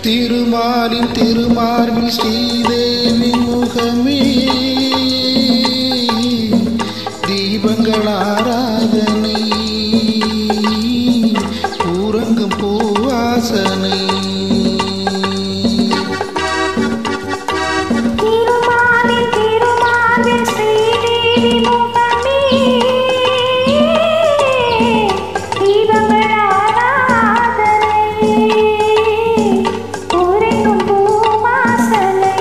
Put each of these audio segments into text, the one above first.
திருமாலின் திருமார்பில் ஸ்ரீதேவி முகமே தீபங்கள் ஆராதனை ஊரங்கும் பூவாசனை திருமாலின் திருமாலின் ஸ்ரீதேவி முகமே தீபங்கள் ஆராதனை உரைக்கும் பூவாசனை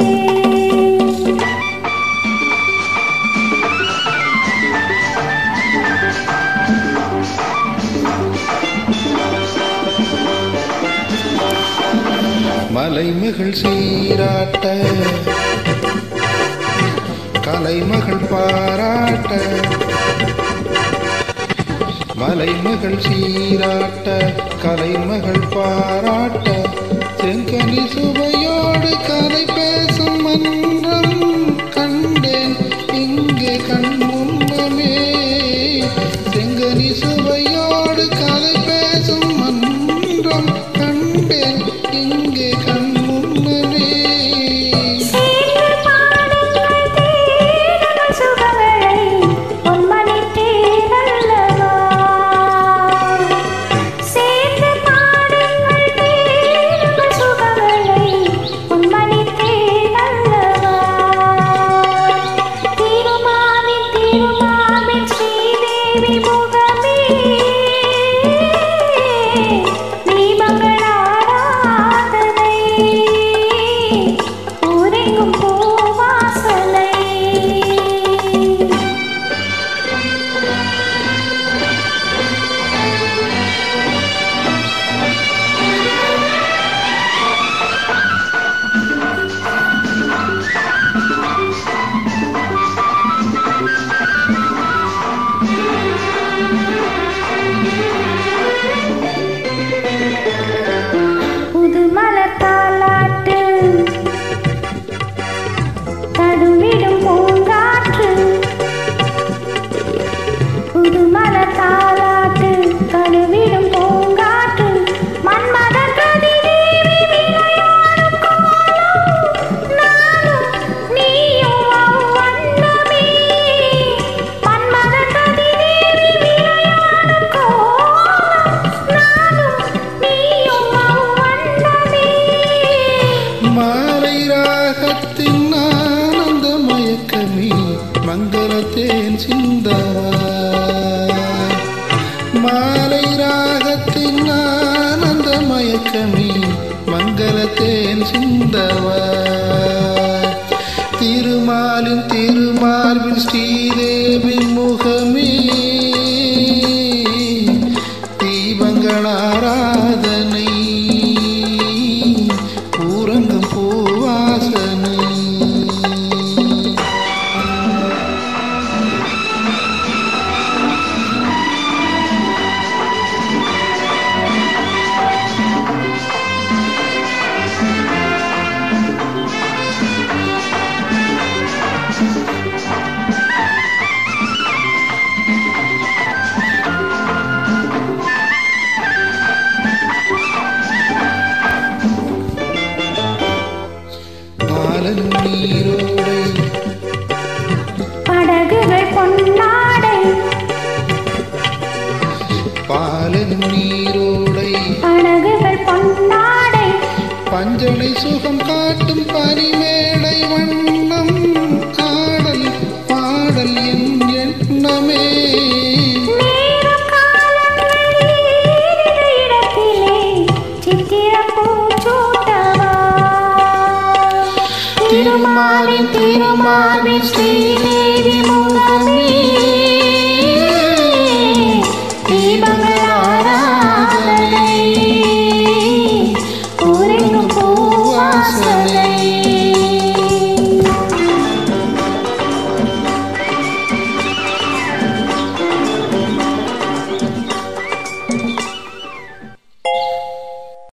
மலைமகள் சீராட்ட கலைமகள் பாராட்ட மலைமகள் சீராட்ட கலைமகள் பாராட்ட செங்கனி சுவையோடு கதை பேசும் மன்றம் கண்டேன் இங்கே கண் முன்னமே செங்கனி சுவையோடு கதை பேசும் மன்றம் கண்டேன் இங்கே கண் முன்னமே சேர்ந்து பாடுங்கள் தேடுங்கள் சுகங்களை பொன்மணி தேரல்லவா சேர்ந்து பாடுங்கள் தேடுங்கள் சுகங்களை பொன்மணி தேரல்லவா திருமாலின் திருமாலின் ஸ்ரீதேவி முகமே தீபங்கள் ஆராதனை உரைக்கும் பூவாசனை புது மலர் தாலாட்டு தடுவிடும் பூங்காற்று புது மலர் தாலாட்டு தடுவிடும் பூங்காற்று மன்மதன் பிரதிதேவி விளையாடும் கோலம் நானும் நீயும் அவ்வண்ணமே மன்மதன் பிரதிதேவி விளையாடும் கோலம் நானும் நீயும் அவ்வண்ணமே மாலை ராகத்தின் ஆனந்த மயக்கமே மங்களத்தேன் சிந்தவா மாலை ராகத்தின் ஆனந்த மயக்கமே மங்களத்தேன் சிந்தவா திருமாலின் திருமார்பில் ஸ்ரீதேவி முகமே தீபங்கள் ஆராதனை ஊரங்கும் பூவாசனை பாலனும் நீரோடை படகுகள் பொன்னாடை பாலனும் நீரோடை படகுகள் பொன்னாடை பஞ்சனை சுகம் காட்டும் பனிமேடை வண்ணம் ஆடல் பாடல் என் எண்ணமே நேரம் காலங்கள் ஏறின இடத்திலே சித்திரப் பூச்சூட்டவா திருமாலின் திருமாலின் ஸ்ரீதேவி